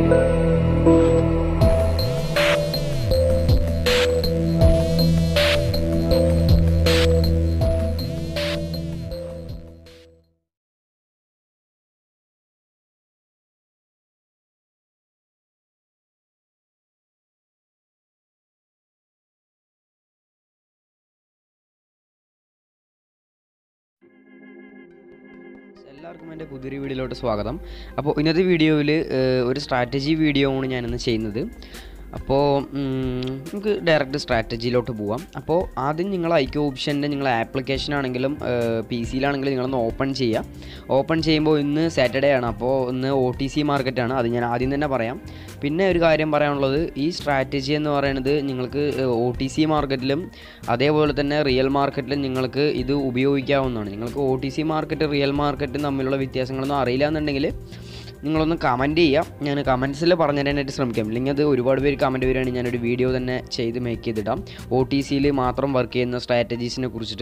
എല്ലാവർക്കും എൻ്റെ പുതിയൊരു വീഡിയോയിലോട്ട് സ്വാഗതം അപ്പോൾ ഇന്നത്തെ വീഡിയോയിൽ ഒരു സ്ട്രാറ്റജി വീഡിയോ ആണ് ഞാനിന്ന് ചെയ്യുന്നത് അപ്പോൾ ഉം, നമുക്ക് ഡയറക്റ്റ് സ്ട്രാറ്റജിയിലോട്ട് പോവാം അപ്പോൾ ആദ്യം നിങ്ങൾ ഐക്യ ഓപ്ഷൻ്റെ നിങ്ങൾ ആപ്ലിക്കേഷൻ ആണെങ്കിലും പി സിയിലാണെങ്കിലും നിങ്ങളൊന്ന് ഓപ്പൺ ചെയ്യുക ഓപ്പൺ ചെയ്യുമ്പോൾ ഇന്ന് സാറ്റർഡേ ആണ് അപ്പോൾ ഇന്ന് ഒ ടി സി മാർക്കറ്റാണ് അത് ഞാൻ ആദ്യം തന്നെ പറയാം പിന്നെ ഒരു കാര്യം പറയാനുള്ളത് ഈ സ്ട്രാറ്റജി എന്ന് പറയുന്നത് നിങ്ങൾക്ക് ഒ ടി സി മാർക്കറ്റിലും അതേപോലെ തന്നെ റിയൽ മാർക്കറ്റിലും നിങ്ങൾക്ക് ഇത് ഉപയോഗിക്കാവുന്നതാണ് നിങ്ങൾക്ക് O T C market real മാർക്കറ്റും തമ്മിലുള്ള വ്യത്യാസങ്ങളൊന്നും അറിയില്ല എന്നുണ്ടെങ്കിൽ നിങ്ങളൊന്ന് കമൻറ്റ് ചെയ്യുക ഞാൻ കമൻസിൽ പറഞ്ഞു തരാനായിട്ട് ശ്രമിക്കാം ഇല്ലെങ്കിൽ അത് ഒരുപാട് പേര് കമൻറ്റ് വരികയാണെങ്കിൽ ഞാനൊരു വീഡിയോ തന്നെ ചെയ്ത് മേക്ക് ചെയ്തിടാം ഒ ടി സിയിൽ മാത്രം വർക്ക് ചെയ്യുന്ന സ്ട്രാറ്റജീസിനെ കുറിച്ചിട്ട്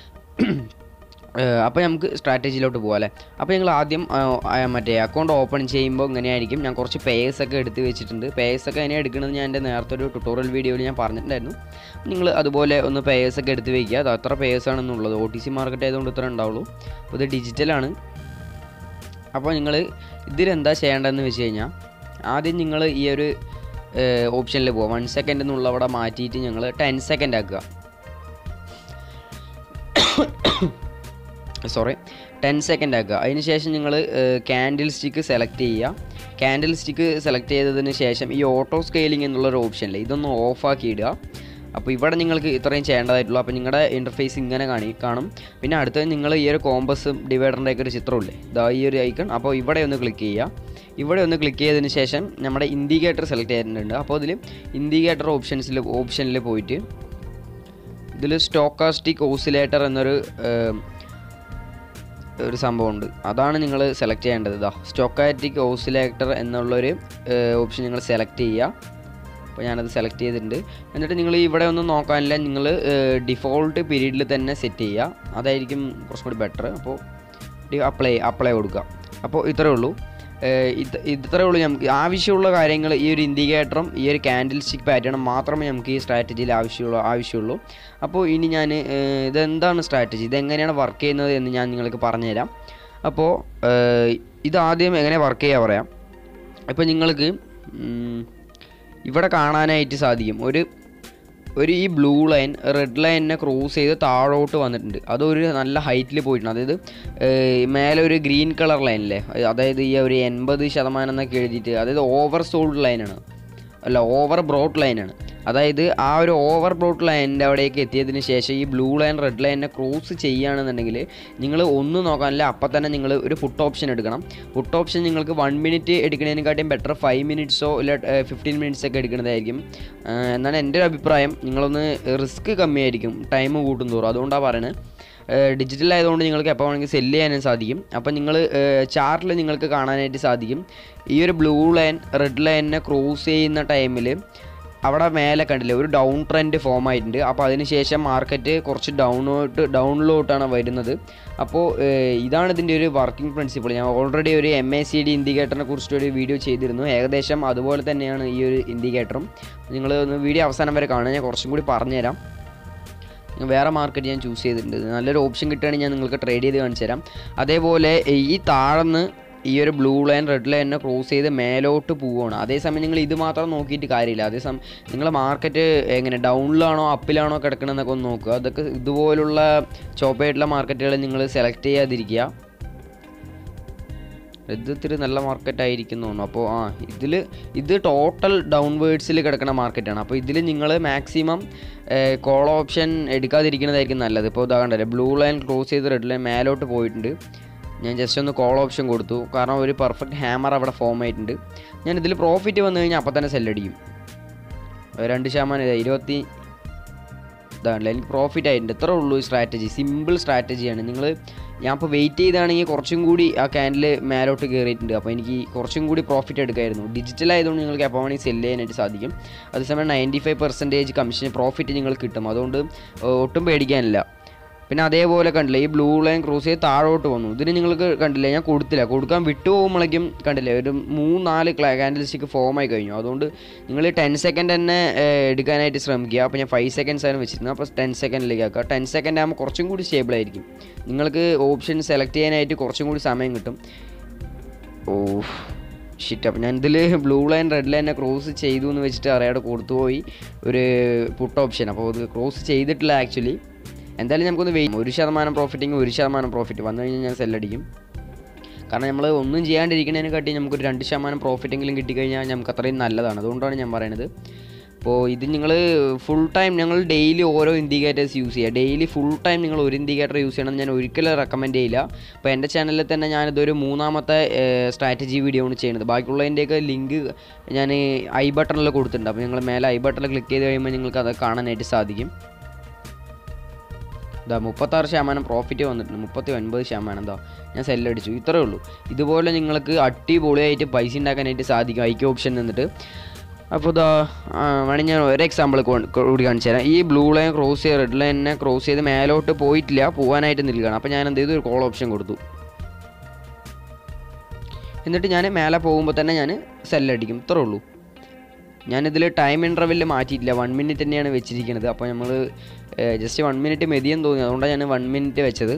അപ്പോൾ നമുക്ക് സ്ട്രാറ്റജിയിലോട്ട് പോകാം അല്ലേ അപ്പോൾ ഞങ്ങൾ ആദ്യം ആ, ആ, മറ്റേ അക്കൗണ്ട് ഓപ്പൺ ചെയ്യുമ്പോൾ ഇങ്ങനെയായിരിക്കും ഞാൻ കുറച്ച് പേഴ്സ് ഒക്കെ എടുത്ത് വെച്ചിട്ടുണ്ട് പേഴ്സ് ഒക്കെ എങ്ങനെ എടുക്കുന്നത് ഞാൻ എൻ്റെ നേരത്തെ ഒരു ട്യൂട്ടോറിയൽ വീഡിയോയിൽ ഞാൻ പറഞ്ഞിട്ടുണ്ടായിരുന്നു നിങ്ങൾ അതുപോലെ ഒന്ന് പേഴ്സ് ഒക്കെ എടുത്ത് വയ്ക്കുക അത് അത്ര പേഴ്സ് ആണെന്നുള്ളത് ഒ ടി സി മാർക്കറ്റ് ആയതുകൊണ്ട് ഇത്ര ഉണ്ടാവുള്ളൂ അപ്പോൾ ഇത് ഡിജിറ്റലാണ് അപ്പോൾ നിങ്ങൾ ഇതിലെന്താ ചെയ്യേണ്ടതെന്ന് വെച്ച് കഴിഞ്ഞാൽ ആദ്യം നിങ്ങൾ ഈ ഒരു ഓപ്ഷനിൽ പോവുക വൺ സെക്കൻഡ് എന്നുള്ള അവിടെ മാറ്റിയിട്ട് ഞങ്ങൾ ടെൻ സെക്കൻഡ് ആക്കുക സോറി ടെൻ സെക്കൻഡ് ആക്കുക അതിന് ശേഷം നിങ്ങൾ ക്യാൻഡിൽ സ്റ്റിക്ക് സെലക്ട് ചെയ്യുക ക്യാൻഡിൽ സ്റ്റിക്ക് സെലക്ട് ചെയ്തതിന് ശേഷം ഈ ഓട്ടോ സ്കെയിലിംഗ് എന്നുള്ളൊരു ഓപ്ഷനിൽ ഇതൊന്ന് ഓഫാക്കി ഇടുക അപ്പോൾ ഇവിടെ നിങ്ങൾക്ക് ഇത്രയും ചെയ്യേണ്ടതായിട്ടുള്ളൂ അപ്പോൾ നിങ്ങളുടെ ഇൻ്റർഫേസ് ഇങ്ങനെ കാണി കാണും പിന്നെ അടുത്തത് നിങ്ങൾ ഈ ഒരു കോമ്പസും ഡിവൈഡറിൻ്റെ ഒക്കെ ഒരു ചിത്രമില്ലേ ഇതാ ഈ ഒരു ഐക്കൺ അപ്പോൾ ഇവിടെ ഒന്ന് ക്ലിക്ക് ചെയ്യുക ഇവിടെ ഒന്ന് ക്ലിക്ക് ചെയ്തതിന് ശേഷം നമ്മുടെ ഇൻഡിക്കേറ്റർ സെലക്ട് ചെയ്തിട്ടുണ്ട് അപ്പോൾ ഇതിൽ ഇൻഡിക്കേറ്റർ ഓപ്ഷൻസിൽ ഓപ്ഷനിൽ പോയിട്ട് ഇതിൽ സ്റ്റോക്കാസ്റ്റിക് ഓസിലേറ്റർ എന്നൊരു ഏം, ഒരു സംഭവമുണ്ട് അതാണ് നിങ്ങൾ സെലക്ട് ചെയ്യേണ്ടത് ഇതാ സ്റ്റോക്കാറ്റിക് ഓസിലേറ്റർ എന്നുള്ളൊരു ഓപ്ഷൻ നിങ്ങൾ സെലക്ട് ചെയ്യുക അപ്പോൾ ഞാനത് സെലക്ട് ചെയ്തിട്ടുണ്ട് എന്നിട്ട് നിങ്ങൾ ഇവിടെ ഒന്നും നോക്കാനില്ല നിങ്ങൾ ഡിഫോൾട്ട് പീരീഡിൽ തന്നെ സെറ്റ് ചെയ്യുക അതായിരിക്കും കുറച്ചും കൂടി ബെറ്റർ അപ്പോൾ അപ്ലൈ അപ്ലൈ കൊടുക്കുക അപ്പോൾ ഇത്രയേ ഉള്ളൂ ഏഹ് ഇത് ഇത്രയേ ഉള്ളൂ നമുക്ക് ആവശ്യമുള്ള കാര്യങ്ങൾ ഈ ഒരു ഇൻഡിക്കേറ്ററും ഈ ഒരു ക്യാൻഡിൽ സ്റ്റിക്ക് പാറ്റേണും മാത്രമേ നമുക്ക് ഈ സ്ട്രാറ്റജിയിൽ ആവശ്യമുള്ളൂ ആവശ്യമുള്ളൂ അപ്പോൾ ഇനി ഞാൻ ഏഹ് ഇതെന്താണ് സ്ട്രാറ്റജി ഇതെങ്ങനെയാണ് വർക്ക് ചെയ്യുന്നത് എന്ന് ഞാൻ നിങ്ങൾക്ക് പറഞ്ഞുതരാം അപ്പോൾ ഏഹ് ഇതാദ്യം എങ്ങനെ വർക്ക് ചെയ്യുക പറയാം ഇപ്പോൾ നിങ്ങൾക്ക് ഉം, ഇവിടെ കാണാനായിട്ട് സാധിക്കും ഒരു ഒരു ഈ ബ്ലൂ ലൈൻ റെഡ് ലൈനിനെ ക്രോസ് ചെയ്ത് താഴോട്ട് വന്നിട്ടുണ്ട് അതൊരു നല്ല ഹൈറ്റിൽ പോയിട്ടുണ്ട് അതായത് ഏഹ്, മേലെ ഒരു ഗ്രീൻ കളർ ലൈനില്ലേ അതായത് ഈ ഒരു എൺപത് ശതമാനം എന്നൊക്കെ എഴുതിയിട്ട് അതായത് ഓവർ സോൾഡ് ലൈനാണ് അല്ല ഓവർ ബ്രോഡ് ലൈനാണ് അതായത് ആ ഒരു ഓവർ ബ്രോഡ് ലൈനിൻ്റെ അവിടേക്ക് എത്തിയതിന് ശേഷം ഈ ബ്ലൂ ലൈൻ റെഡ് ലൈനിനെ ക്രോസ് ചെയ്യുകയാണെന്നുണ്ടെങ്കിൽ നിങ്ങൾ ഒന്നും നോക്കാനില്ല അപ്പം തന്നെ നിങ്ങൾ ഒരു ഫുട്ട് ഓപ്ഷൻ എടുക്കണം ഫുട്ട് ഓപ്ഷൻ നിങ്ങൾക്ക് വൺ മിനിറ്റ് എടുക്കുന്നതിനെക്കാട്ടിയും ബെറ്റർ ഫൈവ് മിനിറ്റ്സോ ഇല്ല ഫിഫ്റ്റീൻ മിനിറ്റ്സ് ഒക്കെ എടുക്കുന്നതായിരിക്കും ആ, എന്നാണ് എൻ്റെ ഒരു അഭിപ്രായം നിങ്ങളൊന്ന് റിസ്ക് കമ്മിയായിരിക്കും ടൈം കൂട്ടും തോറും അതുകൊണ്ടാണ് പറയുന്നത് ഡിജിറ്റൽ ആയതുകൊണ്ട് നിങ്ങൾക്ക് എപ്പോൾ വേണമെങ്കിൽ സെല്ല് ചെയ്യാനും സാധിക്കും അപ്പോൾ നിങ്ങൾ ചാർട്ടിൽ നിങ്ങൾക്ക് കാണാനായിട്ട് സാധിക്കും ഈ ഒരു ബ്ലൂ ലൈൻ റെഡ് ലൈനിനെ ക്രോസ് ചെയ്യുന്ന ടൈമിൽ അവിടെ മേലെ കണ്ടില്ലേ ഒരു ഡൗൺ ട്രെൻഡ് ഫോം ആയിട്ടുണ്ട് അപ്പോൾ അതിനുശേഷം മാർക്കറ്റ് കുറച്ച് ഡൗണോട്ട് ഡൗണിലോട്ടാണ് വരുന്നത് അപ്പോൾ ഏഹ്, ഇതാണ് ഇതിൻ്റെ ഒരു വർക്കിംഗ് പ്രിൻസിപ്പിൾ ഞാൻ ഓൾറെഡി ഒരു എം എ സി ഡി ഇൻഡിക്കേറ്ററിനെ കുറിച്ചിട്ടൊരു വീഡിയോ ചെയ്തിരുന്നു ഏകദേശം അതുപോലെ തന്നെയാണ് ഈ ഒരു ഇൻഡിക്കേറ്ററും നിങ്ങൾ ഒന്ന് വീഡിയോ അവസാനം വരെ കാണുക ഞാൻ കുറച്ചും കൂടി പറഞ്ഞുതരാം വേറെ മാർക്കറ്റ് ഞാൻ ചൂസ് ചെയ്തിട്ടുണ്ട് നല്ലൊരു ഓപ്ഷൻ കിട്ടുകയാണെങ്കിൽ ഞാൻ നിങ്ങൾക്ക് ട്രേഡ് ചെയ്ത് കാണിച്ചു തരാം അതേപോലെ ഈ താഴന്ന് ഈ ഒരു ബ്ലൂ ലൈൻ റെഡ് ലൈനിനെ ക്രോസ് ചെയ്ത് മേലോട്ട് പോവുകയാണ് അതേസമയം നിങ്ങൾ ഇത് മാത്രം നോക്കിയിട്ട് കാര്യമില്ല അതേസമയം നിങ്ങൾ മാർക്കറ്റ് എങ്ങനെ ഡൗണിലാണോ അപ്പിലാണോ കിടക്കണമെന്നൊക്കെ ഒന്ന് നോക്കുക അതൊക്കെ ഇതുപോലുള്ള ചോപ്പായിട്ടുള്ള മാർക്കറ്റുകൾ നിങ്ങൾ സെലക്ട് ചെയ്യാതിരിക്കുക ഇത് ഇത്തിരി നല്ല മാർക്കറ്റ് ആയിരിക്കും തോന്നുന്നു അപ്പോൾ ആ ഇതിൽ ഇത് ടോട്ടൽ ഡൗൺവേർഡ്സിൽ കിടക്കുന്ന മാർക്കറ്റാണ് അപ്പോൾ ഇതിൽ നിങ്ങൾ മാക്സിമം കോൾ ഓപ്ഷൻ എടുക്കാതിരിക്കുന്നതായിരിക്കും നല്ലത് ഇപ്പോൾ ഇതാ കണ്ടല്ലേ ബ്ലൂ ലൈൻ ക്ലോസ് ചെയ്ത് റെഡ് ലൈൻ മേലോട്ട് പോയിട്ടുണ്ട് ഞാൻ ജസ്റ്റ് ഒന്ന് കോൾ ഓപ്ഷൻ കൊടുത്തു കാരണം ഒരു പെർഫെക്റ്റ് ഹാമർ അവിടെ ഫോം ആയിട്ടുണ്ട് ഞാൻ ഇതിൽ പ്രോഫിറ്റ് വന്നു കഴിഞ്ഞാൽ അപ്പോൾ തന്നെ സെല്ലടിക്കും രണ്ട് ശതമാനം ഇതാ, ഇരുപത്തി ഇതാണല്ലോ എനിക്ക് പ്രോഫിറ്റ് ആയിട്ടുണ്ട് ഇത്രേ ഉള്ളൂ ഈ സ്ട്രാറ്റജി സിമ്പിൾ സ്ട്രാറ്റജിയാണ് നിങ്ങൾ ഞാൻ ഇപ്പോൾ വെയിറ്റ് ചെയ്താണെങ്കിൽ കുറച്ചും കൂടി ആ ക്യാൻഡിൽ മേലോട്ട് കയറിയിട്ടുണ്ട് അപ്പോൾ എനിക്ക് കുറച്ചും കൂടി പ്രോഫിറ്റ് എടുക്കായിരുന്നു ഡിജിറ്റൽ ആയതുകൊണ്ട് നിങ്ങൾക്ക് എപ്പോൾ വേണമെങ്കിൽ സെല്ല് ചെയ്യാനായിട്ട് സാധിക്കും അതേസമയം ninety five percentage commission profit നിങ്ങൾക്ക് കിട്ടും അതുകൊണ്ട് ഏഹ്, ഒട്ടും പേടിക്കാനില്ല പിന്നെ അതേപോലെ കണ്ടില്ലേ ഈ ബ്ലൂ ലൈൻ ക്രോസ് ചെയ്ത് താഴോട്ട് വന്നു ഇതിന് നിങ്ങൾക്ക് കണ്ടില്ലേ ഞാൻ കൊടുത്തില്ല കൊടുക്കാൻ വിട്ടു പോകുമ്പോഴേക്കും കണ്ടില്ലേ ഒരു മൂന്ന് നാല് കാൻഡിൽ സ്റ്റിക്ക് ഫോം ആയി കഴിഞ്ഞു അതുകൊണ്ട് നിങ്ങൾ ടെൻ സെക്കൻഡ് തന്നെ ഏഹ്, എടുക്കാനായിട്ട് ശ്രമിക്കുക അപ്പോൾ ഞാൻ ഫൈവ് സെക്കൻഡ്സ് ആണ് വെച്ചിരുന്നത് അപ്പോൾ ടെൻ സെക്കൻഡിലേക്ക് ആക്കുക ടെൻ സെക്കൻഡ് ആകുമ്പോൾ കുറച്ചും കൂടി സ്റ്റേബിൾ ആയിരിക്കും നിങ്ങൾക്ക് ഓപ്ഷൻ സെലക്ട് ചെയ്യാനായിട്ട് കുറച്ചും കൂടി സമയം കിട്ടും ഓ ഷിറ്റ് അപ്പം ഞാൻ ഇതിൽ ബ്ലൂ ലൈൻ റെഡ് ലൈനെ ക്രോസ് ചെയ്തു എന്ന് വെച്ചിട്ട് അറിയാതെ കൊടുത്തുപോയി ഒരു പുട്ട് ഓപ്ഷൻ അപ്പോൾ അത് ക്രോസ് ചെയ്തിട്ടില്ല ആക്ച്വലി എന്തായാലും നമുക്കൊന്ന് വെയിറ്റ് ഒരു ശതമാനം പ്രോഫിറ്റിങ് ഒരു ശതമാനം പ്രോഫിറ്റ് വന്നു കഴിഞ്ഞാൽ ഞാൻ സെല്ലടിക്കും കാരണം നമ്മൾ ഒന്നും ചെയ്യാണ്ടിരിക്കുന്നതിനെ കാട്ടി നമുക്കൊരു രണ്ട് ശതമാനം പ്രോഫിറ്റെങ്കിലും കിട്ടിക്കഴിഞ്ഞാൽ നമുക്ക് അത്രയും നല്ലതാണ് അതുകൊണ്ടാണ് ഞാൻ പറയുന്നത് അപ്പോൾ ഇത് നിങ്ങൾ ഫുൾ ടൈം ഞങ്ങൾ ഡെയിലി ഓരോ ഇൻഡിക്കേറ്റേഴ്സ് യൂസ് ചെയ്യുക ഡെയിലി ഫുൾ ടൈം നിങ്ങൾ ഒരു ഇൻഡിക്കേറ്റർ യൂസ് ചെയ്യണം എന്ന് ഞാൻ ഒരിക്കലും റെക്കമെൻഡ് ചെയ്യില്ല അപ്പോൾ എൻ്റെ ചാനലിൽ തന്നെ ഞാനിതൊരു മൂന്നാമത്തെ സ്ട്രാറ്റജി വീഡിയോ ആണ് ചെയ്യുന്നത് ബാക്കിയുള്ളതിൻ്റെയൊക്കെ ലിങ്ക് ഞാൻ ഐ ബട്ടണിൽ കൊടുത്തിട്ടുണ്ട് അപ്പോൾ നിങ്ങൾ മേലെ ഐ ബട്ടണിൽ ക്ലിക്ക് ചെയ്ത് കഴിയുമ്പോൾ നിങ്ങൾക്ക് അത് കാണാനായിട്ട് സാധിക്കും ഇതാ മുപ്പത്താറ് ശതമാനം പ്രോഫിറ്റ് വന്നിട്ടുണ്ട് മുപ്പത്തി ഒൻപത് ശതമാനം എന്താ ഞാൻ സെല്ലടിച്ചു ഇത്രയേ ഉള്ളൂ ഇതുപോലെ നിങ്ങൾക്ക് അടിപൊളിയായിട്ട് പൈസ ഉണ്ടാക്കാനായിട്ട് സാധിക്കും ഐക്യ ഓപ്ഷൻ നിന്നിട്ട് അപ്പോൾ ഇതാ ആ, വേണമെങ്കിൽ ഞാൻ ഒരു എക്സാമ്പിൾ കൂടി കാണിച്ചു തരാം ഈ ബ്ലൂ ലൈൻ ക്രോസ് ചെയ്ത് റെഡ് ലൈനെ ക്രോസ് ചെയ്ത് മേലോട്ട് പോയിട്ടില്ല പോകാനായിട്ട് നിൽക്കുകയാണ് അപ്പോൾ ഞാൻ എന്ത് ചെയ്തു ഒരു കോൾ ഓപ്ഷൻ കൊടുത്തു എന്നിട്ട് ഞാൻ മേലെ പോകുമ്പോൾ തന്നെ ഞാൻ സെല്ലടിക്കും ഇത്രേ ഉള്ളൂ ഞാനിതിൽ ടൈം ഇൻ്റർവെല്ല് മാറ്റിയിട്ടില്ല വൺ മിനിറ്റ് തന്നെയാണ് വെച്ചിരിക്കുന്നത് അപ്പോൾ നമ്മൾ ജസ്റ്റ് വൺ മിനിറ്റ് മതിയെന്ന് തോന്നി അതുകൊണ്ടാണ് ഞാൻ വൺ മിനിറ്റ് വെച്ചത്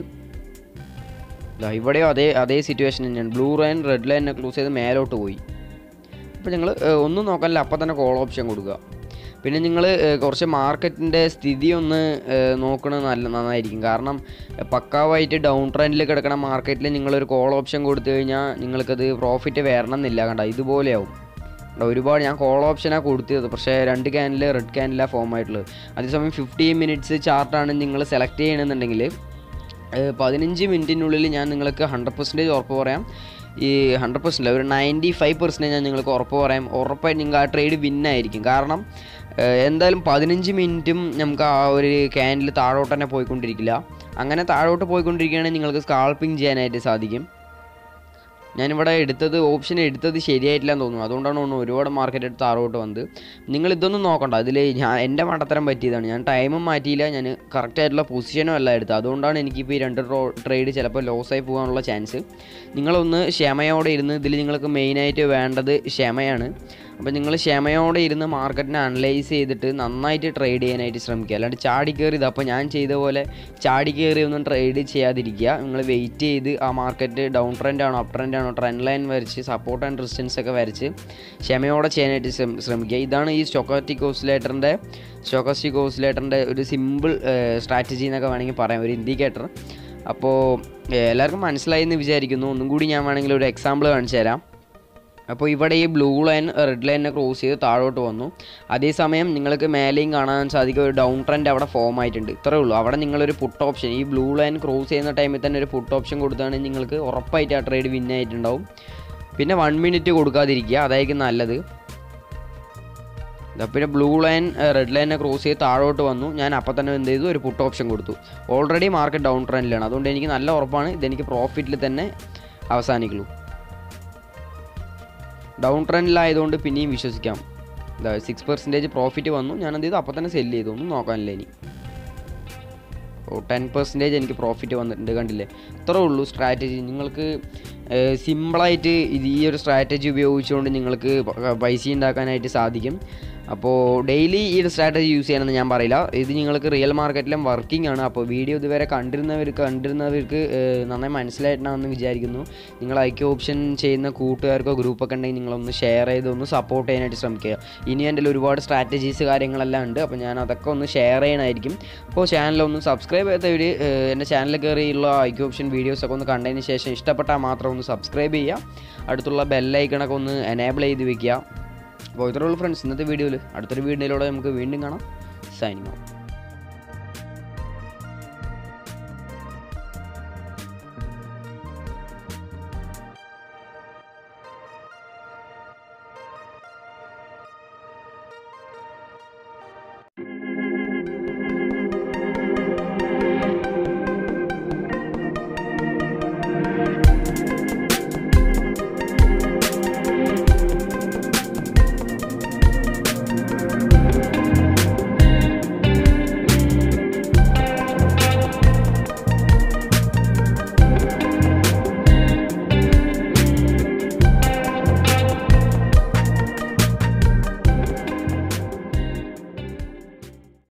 ദാ ഇവിടെയോ അതേ അതേ സിറ്റുവേഷൻ തന്നെയാണ് ബ്ലൂ ലൈൻ റെഡ് ലൈനെ ക്ലോസ് ചെയ്ത് മേലോട്ട് പോയി അപ്പോൾ ഞങ്ങൾ ഒന്നും നോക്കാനില്ല അപ്പം തന്നെ കോൾ ഓപ്ഷൻ കൊടുക്കുക പിന്നെ നിങ്ങൾ കുറച്ച് മാർക്കറ്റിൻ്റെ സ്ഥിതി ഒന്ന് ഏഹ്, നോക്കണത് നല്ല നന്നായിരിക്കും കാരണം ഏഹ്, പക്കാവായിട്ട് ഡൗൺ ട്രെൻഡിൽ കിടക്കുന്ന മാർക്കറ്റിൽ നിങ്ങളൊരു കോൾ ഓപ്ഷൻ കൊടുത്തു കഴിഞ്ഞാൽ നിങ്ങൾക്കത് പ്രോഫിറ്റ് വരണം എന്നില്ല കണ്ട ഇതുപോലെയാവും കണ്ടോ, ഒരുപാട് ഞാൻ കോൾ ഓപ്ഷനാണ് കൊടുത്തത് പക്ഷേ രണ്ട് ക്യാനിൽ റെഡ് ക്യാനിലാണ് ഫോം ആയിട്ടുള്ളത് അതേസമയം ഫിഫ്റ്റീൻ മിനിറ്റ്സ് ചാർട്ടാണ് നിങ്ങൾ സെലക്ട് ചെയ്യണമെന്നുണ്ടെങ്കിൽ ഏഹ് പതിനഞ്ച് മിനിറ്റിനുള്ളിൽ ഞാൻ നിങ്ങൾക്ക് ഹൺഡ്രഡ് പെർസെൻറ്റേജ് ഉറപ്പ് പറയാം ഈ ഹൺഡ്രഡ് പെർസെൻറ്റ് ഒരു നയൻറ്റി ഫൈവ് പെർസെൻറ്റേജ് ഞാൻ നിങ്ങൾക്ക് ഉറപ്പ് പറയാം ഉറപ്പായിട്ട് നിങ്ങൾക്ക് ആ ട്രേഡ് വിന്നായിരിക്കും കാരണം ഏഹ് എന്തായാലും പതിനഞ്ച് മിനിറ്റും നമുക്ക് ആ ഒരു ക്യാനിൽ താഴോട്ട് തന്നെ പോയിക്കൊണ്ടിരിക്കില്ല അങ്ങനെ താഴോട്ട് പോയിക്കൊണ്ടിരിക്കുകയാണെങ്കിൽ നിങ്ങൾക്ക് സ്കാൾപ്പിംഗ് ചെയ്യാനായിട്ട് സാധിക്കും ഞാനിവിടെ എടുത്തത് ഓപ്ഷൻ എടുത്തത് ശരിയായിട്ടില്ല എന്ന് തോന്നുന്നു അതുകൊണ്ടാണ് തോന്നുന്നു ഒരുപാട് മാർക്കറ്റ് എടുത്ത് താഴോട്ട് വന്നത് നിങ്ങൾ ഇതൊന്നും നോക്കണ്ട അതിൽ ഞാൻ എൻ്റെ മണ്ടത്തരം പറ്റിയതാണ് ഞാൻ ടൈമും മാറ്റിയില്ല ഞാൻ കറക്റ്റ് ആയിട്ടുള്ള പൊസിഷനും അല്ല എടുത്തത് അതുകൊണ്ടാണ് എനിക്കിപ്പോൾ ഈ രണ്ട് ട്രേഡ് ചിലപ്പോൾ ലോസായി പോകാനുള്ള ചാൻസ് നിങ്ങളൊന്ന് ക്ഷമയോടെ ഇരുന്ന് ഇതിൽ നിങ്ങൾക്ക് മെയിനായിട്ട് വേണ്ടത് ക്ഷമയാണ് അപ്പോൾ നിങ്ങൾ ക്ഷമയോടെ ഇരുന്ന് മാർക്കറ്റിനെ അനലൈസ് ചെയ്തിട്ട് നന്നായിട്ട് ട്രേഡ് ചെയ്യാനായിട്ട് ശ്രമിക്കുക അല്ലാണ്ട് ചാടി കയറി ഇത് അപ്പോൾ ഞാൻ ചെയ്ത പോലെ ചാടി കയറി ഒന്നും ട്രേഡ് ചെയ്യാതിരിക്കുക നിങ്ങൾ വെയിറ്റ് ചെയ്ത് ആ മാർക്കറ്റ് ഡൗൺ ട്രെൻഡ് ആണോ അപ്പ് ട്രെൻഡ് ആണോ ട്രെൻഡ് ലൈൻ വരച്ച് സപ്പോർട്ട് ആൻഡ് റെസിസ്റ്റൻസ് ഒക്കെ വരച്ച് ക്ഷമയോടെ ചെയ്യാനായിട്ട് ശ്രമ- ശ്രമിക്കുക ഇതാണ് ഈ സ്റ്റൊക്കാറ്റിക് ഓസിലേറ്ററിൻ്റെ സ്റ്റോക്കാസ്റ്റിക് ഓസിലേറ്ററിൻ്റെ ഒരു സിമ്പിൾ സ്ട്രാറ്റജി എന്നൊക്കെ വേണമെങ്കിൽ പറയാം ഒരു ഇൻഡിക്കേറ്റർ അപ്പോൾ ഏഹ്, എല്ലാവർക്കും മനസ്സിലായി എന്ന് വിചാരിക്കുന്നു ഒന്നും കൂടി ഞാൻ വേണമെങ്കിൽ ഒരു എക്സാമ്പിൾ കാണിച്ചു തരാം അപ്പോൾ ഇവിടെ ഈ ബ്ലൂ ലൈൻ റെഡ് ലൈനെ ക്രോസ് ചെയ്ത് താഴോട്ട് വന്നു അതേസമയം നിങ്ങൾക്ക് മേലെയും കാണാൻ സാധിക്കും ഒരു ഡൗൺ ട്രെൻഡ് അവിടെ ഫോം ആയിട്ടുണ്ട് ഇത്രേ ഉള്ളൂ അവിടെ നിങ്ങളൊരു പുട്ട് ഓപ്ഷൻ ഈ ബ്ലൂ ലൈൻ ക്രോസ് ചെയ്യുന്ന ടൈമിൽ തന്നെ ഒരു പുട്ട് ഓപ്ഷൻ കൊടുത്താണെങ്കിൽ നിങ്ങൾക്ക് ഉറപ്പായിട്ട് ആ ട്രേഡ് വിൻ ആയിട്ടുണ്ടാവും പിന്നെ വൺ മിനിറ്റ് കൊടുക്കാതിരിക്കുക അതായിരിക്കും നല്ലത് ദാ പിന്നെ ബ്ലൂ ലൈൻ റെഡ് ലൈനെ ക്രോസ് ചെയ്ത് താഴോട്ട് വന്നു ഞാൻ അപ്പം തന്നെ എന്ത് ചെയ്തു ഒരു പുട്ട് ഓപ്ഷൻ കൊടുത്തു ഓൾറെഡി മാർക്കറ്റ് ഡൗൺ ട്രെൻഡിലാണ് അതുകൊണ്ട് എനിക്ക് നല്ല ഉറപ്പാണ് ഇതെനിക്ക് പ്രോഫിറ്റിൽ തന്നെ അവസാനിക്കുള്ളൂ ഡൗൺ ട്രെൻഡിലായതുകൊണ്ട് പിന്നെയും വിശ്വസിക്കാം സിക്സ് പെർസെൻറ്റേജ് പ്രോഫിറ്റ് വന്നു ഞാൻ എന്ത് ചെയ്തു അപ്പോൾ തന്നെ സെല്ല് ചെയ്തു ഒന്നും നോക്കാനില്ല ഇനി ഓ ടെൻ പെർസെൻറ്റേജ് എനിക്ക് പ്രോഫിറ്റ് വന്നിട്ടുണ്ട് കണ്ടില്ലേ ഇത്രേ ഉള്ളൂ സ്ട്രാറ്റജി നിങ്ങൾക്ക് സിമ്പിളായിട്ട് ഇത് ഈ ഒരു സ്ട്രാറ്റജി ഉപയോഗിച്ചുകൊണ്ട് നിങ്ങൾക്ക് പ- പൈസ ഉണ്ടാക്കാനായിട്ട് സാധിക്കും അപ്പോൾ ഡെയിലി ഈ ഒരു സ്ട്രാറ്റജി യൂസ് ചെയ്യണമെന്ന് ഞാൻ പറയില്ല ഇത് നിങ്ങൾക്ക് റിയൽ മാർക്കറ്റിലും വർക്കിംഗ് ആണ് അപ്പോൾ വീഡിയോ ഇതുവരെ കണ്ടിരുന്നവർക്ക് കണ്ടിരുന്നവർക്ക് ഏഹ്, നന്നായി മനസ്സിലായിട്ടുണ്ടാകുമെന്ന് വിചാരിക്കുന്നു നിങ്ങൾ ഐക്യ ഓപ്ഷൻ ചെയ്യുന്ന കൂട്ടുകാർക്കോ ഗ്രൂപ്പൊക്കെ ഉണ്ടെങ്കിൽ നിങ്ങളൊന്ന് ഷെയർ ചെയ്ത് ഒന്ന് സപ്പോർട്ട് ചെയ്യാനായിട്ട് ശ്രമിക്കുക ഇനി എൻ്റെ ഒരുപാട് സ്ട്രാറ്റജീസ് കാര്യങ്ങളെല്ലാം ഉണ്ട് അപ്പോൾ ഞാൻ അതൊക്കെ ഒന്ന് ഷെയർ ചെയ്യണമായിരിക്കും അപ്പോൾ ചാനലൊന്ന് സബ്സ്ക്രൈബ് ചെയ്തവർ എൻ്റെ ചാനലിൽ കയറിയുള്ള ഐക്യ ഓപ്ഷൻ വീഡിയോസൊക്കെ ഒന്ന് കണ്ടതിന് ശേഷം ഇഷ്ടപ്പെട്ടാൽ മാത്രം ഒന്ന് സബ്സ്ക്രൈബ് ചെയ്യുക അടുത്തുള്ള ബെല്ലൈക്കണൊക്കെ ഒന്ന് എനേബിൾ ചെയ്ത് വെക്കുക അപ്പോൾ ഇത്രയുള്ള ഫ്രണ്ട്സ് ഇന്നത്തെ വീഡിയോയിൽ അടുത്തൊരു വീഡിയോയിലൂടെ നമുക്ക് വീണ്ടും കാണാം സൈനിങ് ഓഫ്